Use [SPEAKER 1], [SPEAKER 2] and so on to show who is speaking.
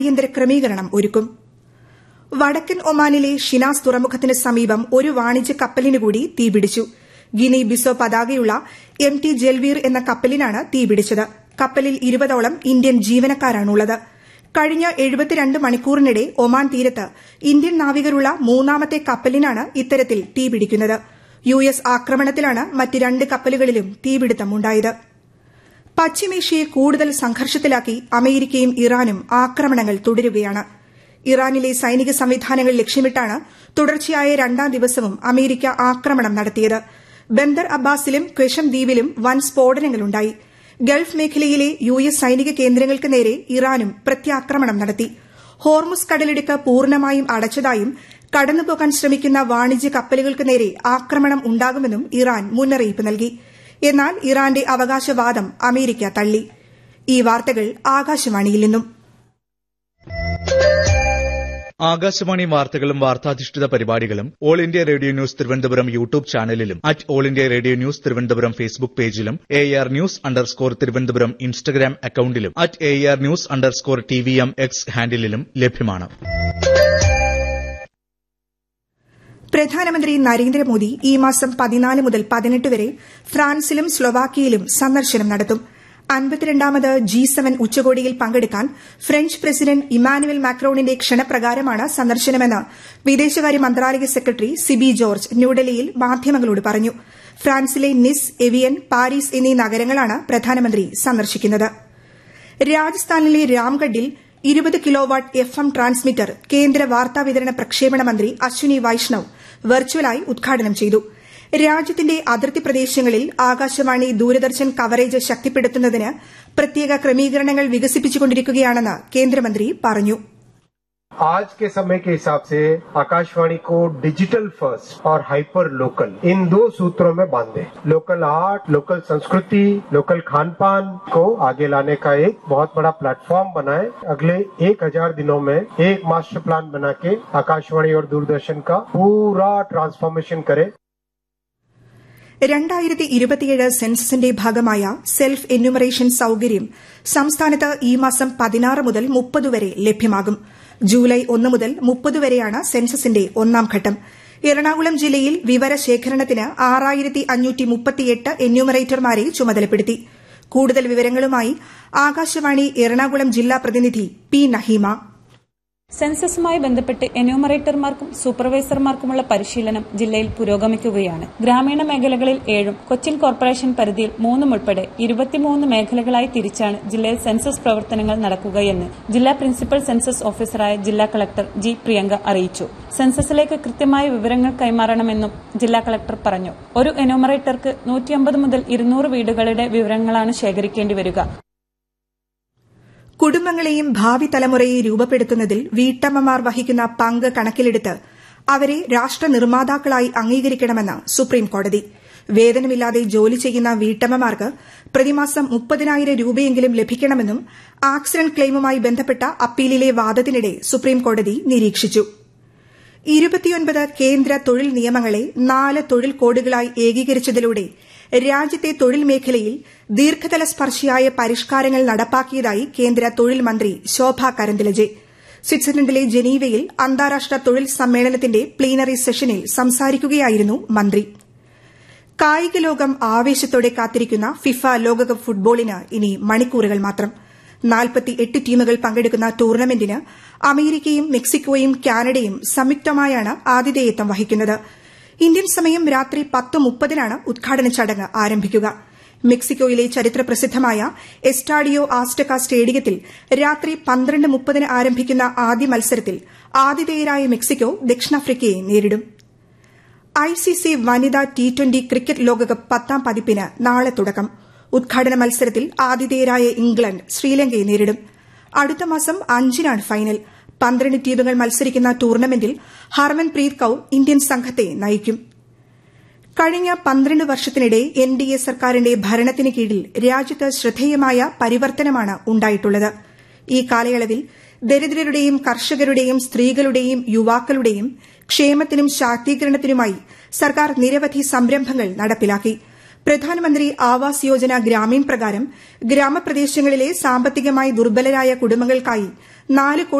[SPEAKER 1] അടിയന്തര ക്രമീകരണം ഒരുക്കും വടക്കൻ ഒമാനിലെ ഷിനാസ് തുറമുഖത്തിന് സമീപം ഒരു വാണിജ്യ കപ്പലിന് കൂടി തീപിടിച്ചു ഗിനി ബിസോ പതാകയുള്ള എം ടി ജൽവീർ എന്ന കപ്പലിനാണ് തീപിടിച്ചത് കപ്പലിൽ ഇരുപതോളം ഇന്ത്യൻ ജീവനക്കാരാണുള്ളത് കഴിഞ്ഞ എഴുപത്തിരണ്ട് മണിക്കൂറിനിടെ ഒമാൻ തീരത്ത് ഇന്ത്യൻ നാവികരുള്ള മൂന്നാമത്തെ കപ്പലിനാണ് ഇത്തരത്തിൽ തീപിടിക്കുന്നത് യു എസ് ആക്രമണത്തിലാണ് മറ്റ് രണ്ട് കപ്പലുകളിലും തീപിടുത്തമുണ്ടായത് പശ്ചിമേഷ്യയെ കൂടുതൽ സംഘർഷത്തിലാക്കി അമേരിക്കയും ഇറാനും ആക്രമണങ്ങൾ തുടരുകയാണ് ഇറാനിലെ സൈനിക സംവിധാനങ്ങൾ ലക്ഷ്യമിട്ടാണ് തുടർച്ചയായ രണ്ടാം ദിവസവും അമേരിക്ക ആക്രമണം നടത്തിയത് ബന്ദർ അബ്ബാസിലും ക്വഷം ദ്വീപിലും വൻ സ്ഫോടനങ്ങളുണ്ടായി ഗൾഫ് മേഖലയിലെ യു എസ് സൈനിക കേന്ദ്രങ്ങൾക്ക് നേരെ ഇറാനും പ്രത്യാക്രമണം നടത്തി ഹോർമുസ് കടലിടുക്ക് പൂർണ്ണമായും അടച്ചതായും കടന്നുപോകാൻ ശ്രമിക്കുന്ന വാണിജ്യ കപ്പലുകൾക്ക് നേരെ ആക്രമണം ഉണ്ടാകുമെന്നും ഇറാൻ മുന്നറിയിപ്പ് നൽകി എന്നാൽ ഇറാന്റെ അവകാശവാദം അമേരിക്ക തള്ളി ഈ വാർത്തകൾ ആകാശവാണിയിൽ നിന്നും
[SPEAKER 2] ആകാശവാണി വാർത്തകളും വാർത്താധിഷ്ഠിത പരിപാടികളും all India radio news Thiruvananthapuram YouTube ചാനലിലും at all India radio news Thiruvananthapuram Facebook പേജിലും A R news underscore Thiruvananthapuram Instagram അക്കൌണ്ടിലും at A R news underscore T V M X ഹാൻഡിലും ലഭ്യമാണ്
[SPEAKER 1] പ്രധാനമന്ത്രി നരേന്ദ്രമോദി ഈ മാസം പതിനാല് മുതൽ പതിനെട്ട് വരെ ഫ്രാൻസിലും സ്ലൊവാക്കിയയിലും സന്ദർശനം നടത്തും അൻപത്തിരണ്ടാമത് ജി സെവൻ ഉച്ചകോടിയിൽ പങ്കെടുക്കാൻ ഫ്രഞ്ച് പ്രസിഡന്റ് ഇമാനുവൽ മാക്രോണിന്റെ ക്ഷണപ്രകാരമാണ് സന്ദർശനമെന്ന് വിദേശകാര്യ മന്ത്രാലയ സെക്രട്ടറി സിബി ജോർജ് ന്യൂഡൽഹിയിൽ മാധ്യമങ്ങളോട് പറഞ്ഞു ഫ്രാൻസിലെ നിസ് എവിയൻ പാരീസ് എന്നീ നഗരങ്ങളാണ് പ്രധാനമന്ത്രി സന്ദർശിക്കുന്നത് രാജസ്ഥാനിലെ രാംഗഡിൽ ഇരുപത് കിലോവാട്ട് എഫ് എം ട്രാൻസ്മിറ്റർ കേന്ദ്ര വാർത്താവിതരണ പ്രക്ഷേപണ മന്ത്രി അശ്വിനി വൈഷ്ണവ് വെർച്വലായി ഉദ്ഘാടനം ചെയ്തു രാജ്യത്തിന്റെ അതിർത്തി പ്രദേശങ്ങളിൽ ആകാശവാണി ദൂരദർശൻ കവറേജ് ശക്തിപ്പെടുത്തുന്നതിന് പ്രത്യേക ക്രമീകരണങ്ങൾ വികസിപ്പിച്ചുകൊണ്ടിരിക്കുകയാണെന്ന് കേന്ദ്രമന്ത്രി പറഞ്ഞു
[SPEAKER 3] आज के समय के हिसाब से आकाशवाणी को डिजिटल फर्स्ट और हाइपर लोकल इन दो सूत्रों में बांधे लोकल आर्ट लोकल संस्कृति लोकल खान पान को आगे लाने का एक बहुत बड़ा प्लेटफॉर्म बनाए अगले एक हजार दिनों में एक मास्टर प्लान बना के आकाशवाणी और दूरदर्शन का पूरा ट्रांसफॉर्मेशन करे
[SPEAKER 1] രണ്ടായിരത്തി ഇരുപത്തിയേഴ് സെൻസസിന്റെ ഭാഗമായ സെൽഫ് എന്യൂമറേഷൻ സൌകര്യം സംസ്ഥാനത്ത് ഈ മാസം പതിനാറ് മുതൽ മുപ്പത് വരെ ലഭ്യമാകും ജൂലൈ ഒന്ന് മുതൽ മുപ്പത് വരെയാണ് സെൻസസിന്റെ ഒന്നാം ഘട്ടം എറണാകുളം ജില്ലയിൽ വിവരശേഖരണത്തിന് ആറായിരത്തി അഞ്ഞൂറ്റി മുപ്പത്തിയെട്ട് എന്യൂമറേറ്റർമാരെ ചുമതലപ്പെടുത്തി കൂടുതൽ വിവരങ്ങളുമായി ആകാശവാണി എറണാകുളം ജില്ലാ പ്രതിനിധി പി നഹീമ
[SPEAKER 4] സെൻസസുമായി ബന്ധപ്പെട്ട് എന്യൂമറേറ്റർമാർക്കും സൂപ്പർവൈസർമാർക്കുമുള്ള പരിശീലനം ജില്ലയിൽ പുരോഗമിക്കുകയാണ് ഗ്രാമീണ മേഖലകളിൽ ഏഴും കൊച്ചിൻ കോർപ്പറേഷൻ പരിധിയിൽ മൂന്നും ഉൾപ്പെടെ ഇരുപത്തിമൂന്ന് മേഖലകളായി തിരിച്ചാണ് ജില്ലയിൽ സെൻസസ് പ്രവർത്തനങ്ങൾ നടക്കുകയെന്ന് ജില്ലാ പ്രിൻസിപ്പൽ സെൻസസ് ഓഫീസറായ ജില്ലാ കളക്ടർ ജി പ്രിയങ്ക അറിയിച്ചു സെൻസസിലേക്ക് കൃത്യമായ വിവരങ്ങൾ കൈമാറണമെന്നും ജില്ലാ കളക്ടർ പറഞ്ഞു ഒരു എന്യൂമറേറ്റർക്ക് നൂറ്റിയമ്പത് മുതൽ ഇരുന്നൂറ് വീടുകളുടെ വിവരങ്ങളാണ് ശേഖരിക്കേണ്ടി വരിക
[SPEAKER 1] കുടുംബങ്ങളെയും ഭാവി തലമുറയെ രൂപപ്പെടുത്തുന്നതിൽ വീട്ടമ്മമാർ വഹിക്കുന്ന പങ്ക് കണക്കിലെടുത്ത് അവരെ രാഷ്ട്ര നിർമ്മാതാക്കളായി അംഗീകരിക്കണമെന്ന് സുപ്രീംകോടതി വേതനമില്ലാതെ ജോലി ചെയ്യുന്ന വീട്ടമ്മമാർക്ക് പ്രതിമാസം മുപ്പതിനായിരം രൂപയെങ്കിലും ലഭിക്കണമെന്നും ആക്സിഡന്റ് ക്ലെയിമുമായി ബന്ധപ്പെട്ട അപ്പീലിലെ വാദത്തിനിടെ സുപ്രീംകോടതി നിരീക്ഷിച്ചു ഇരുപത്തിയൊൻപത് കേന്ദ്ര തൊഴിൽ നിയമങ്ങളെ നാല് തൊഴിൽ കോഡുകളായി ഏകീകരിച്ചതിലൂടെ രാജ്യത്തെ തൊഴിൽ മേഖലയിൽ ദീർഘതല സ്പർശിയായ പരിഷ്കാരങ്ങൾ നടപ്പാക്കിയതായി കേന്ദ്ര തൊഴിൽ മന്ത്രി ശോഭ കരന്തിലജെ സ്വിറ്റ്സർലൻഡിലെ ജനീവയിൽ അന്താരാഷ്ട്ര തൊഴിൽ സമ്മേളനത്തിന്റെ പ്ലീനറി സെഷനിൽ സംസാരിക്കുകയായിരുന്നു മന്ത്രി കായിക ലോകം ആവേശത്തോടെ കാത്തിരിക്കുന്ന ഫിഫ ലോകകപ്പ് ഫുട്ബോളിന് ഇനി മണിക്കൂറുകൾ മാത്രം നാൽപ്പത്തിയെട്ട് ടീമുകൾ പങ്കെടുക്കുന്ന ടൂർണമെന്റിന് അമേരിക്കയും മെക്സിക്കോയും കാനഡയും സംയുക്തമായാണ് ആതിഥേയത്വം വഹിക്കുന്നത് ഇന്ത്യൻ സമയം രാത്രി പത്ത് മുപ്പതിനാണ് ഉദ്ഘാടന ചടങ്ങ് ആരംഭിക്കുക മെക്സിക്കോയിലെ ചരിത്ര പ്രസിദ്ധമായ എസ്റ്റാഡിയോ ആസ്റ്റക സ്റ്റേഡിയത്തിൽ രാത്രി പന്ത്രണ്ട് മുപ്പതിന് ആരംഭിക്കുന്ന ആദ്യ മത്സരത്തിൽ ആതിഥേയരായ മെക്സിക്കോ ദക്ഷിണാഫ്രിക്കയെ നേരിടും ഐസിസി വനിതാ ടി ട്വന്റി ക്രിക്കറ്റ് ലോകകപ്പ് പത്താം പതിപ്പിന് നാളെ തുടക്കം ഉദ്ഘാടന മത്സരത്തിൽ ആതിഥേയരായ ഇംഗ്ലണ്ട് ശ്രീലങ്കയെ നേരിടും അടുത്ത മാസം അഞ്ചിനാണ് ഫൈനൽ പന്ത്രണ്ട് ടീമുകൾ മത്സരിക്കുന്ന ടൂർണമെന്റിൽ ഹർമൻപ്രീത് കൌർ ഇന്ത്യൻ സംഘത്തെ നയിക്കും കഴിഞ്ഞ പന്ത്രണ്ട് വർഷത്തിനിടെ എൻ ഡി എ സർക്കാരിന്റെ ഭരണത്തിന് കീഴിൽ രാജ്യത്ത് ശ്രദ്ധേയമായ പരിവർത്തനമാണ് ഉണ്ടായിട്ടുള്ളത് ഈ കാലയളവിൽ ദരിദ്രരുടെയും കർഷകരുടെയും സ്ത്രീകളുടെയും യുവാക്കളുടെയും ക്ഷേമത്തിനും ശാക്തീകരണത്തിനുമായി സർക്കാർ നിരവധി സംരംഭങ്ങൾ നടപ്പിലാക്കി പ്രധാനമന്ത്രി ആവാസ് യോജന ഗ്രാമീൺ പ്രകാരം ഗ്രാമപ്രദേശങ്ങളിലെ സാമ്പത്തികമായി ദുർബലരായ കുടുംബങ്ങൾക്കായി നാല്